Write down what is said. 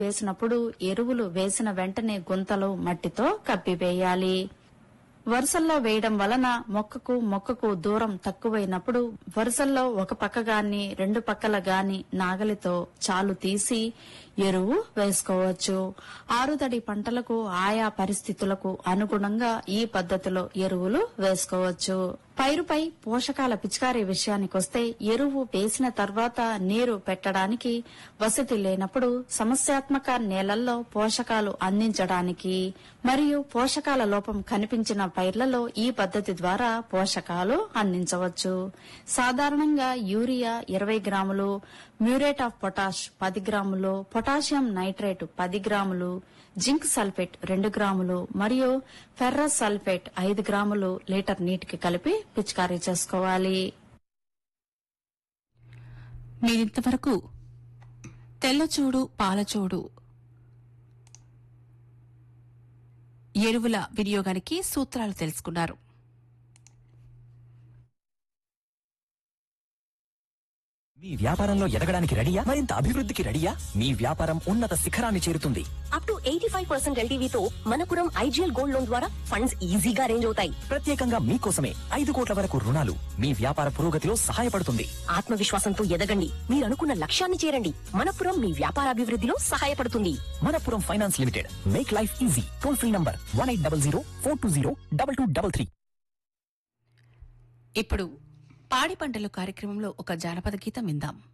వేసినప్పుడు ఎరువులు వేసిన వెంటనే గుంతలు మట్టితో కప్పివేయాలి వరుసల్లో వేయడం వలన మొక్కకు మొక్కకు దూరం తక్కువైనప్పుడు వరుసల్లో ఒక పక్క గాని రెండు పక్కల గాని నాగలితో చాలు తీసి ఎరువు వేసుకోవచ్చు ఆరుతడి పంటలకు ఆయా పరిస్థితులకు అనుగుణంగా ఈ పద్ధతిలో ఎరువులు వేసుకోవచ్చు పైరుపై పోషకాల పిచికారీ విషయానికొస్తే ఎరువు వేసిన తర్వాత నీరు పెట్టడానికి వసతి లేనప్పుడు సమస్యాత్మక నేలల్లో పోషకాలు అందించడానికి మరియు పోషకాల లోపం కనిపించిన పైర్లలో ఈ పద్ధతి ద్వారా పోషకాలు అందించవచ్చు సాధారణంగా యూరియా ఇరవై గ్రాములు మ్యూరేట్ ఆఫ్ పొటాష్ పది గ్రాములు పొటాషియం నైట్రేట్ పది గ్రాములు జింక్ సల్ఫేట్ రెండు గ్రాములు మరియు ఫెర్రస్ సల్ఫేట్ ఐదు గ్రాములు లీటర్ నీటికి కలిపి పిచికారీ చేసుకోవాలి మీరింతవరకు తెల్లచూడు పాలచూడు ఎరువుల వినియోగానికి సూత్రాలు తెలుసుకున్నారు మీ వ్యాపారంలో ఎదగడానికి రెడీయా మరింత అభివృద్ధికి రెడీయా మీ వ్యాపారం ఉన్నత శిఖరాన్ని చేరుతుంది up to eighty five percent ఎల్టీవీతో మనపురం ఐజీఎల్ గోల్డ్ లోన్ ద్వారా ఫండ్స్ ఈజీగా అరేంజ్ అవుతాయి ప్రత్యేకంగా మీకోసమే ఐదు కోట్ల వరకు రుణాలు మీ వ్యాపార పురోగతిలో సహాయపడుతుంది ఆత్మవిశ్వాసంతో ఎదగండి మీరు అనుకున్న లక్ష్యాన్ని చేరండి మనపురం మీ వ్యాపార అభివృద్ధిలో సహాయపడుతుంది Manappuram finance limited make life easy toll free number one eight double zero four two zero double two double three ఇప్పుడు పాడి పంటలు కార్యక్రమంలో ఒక జానపద గీతం విందాం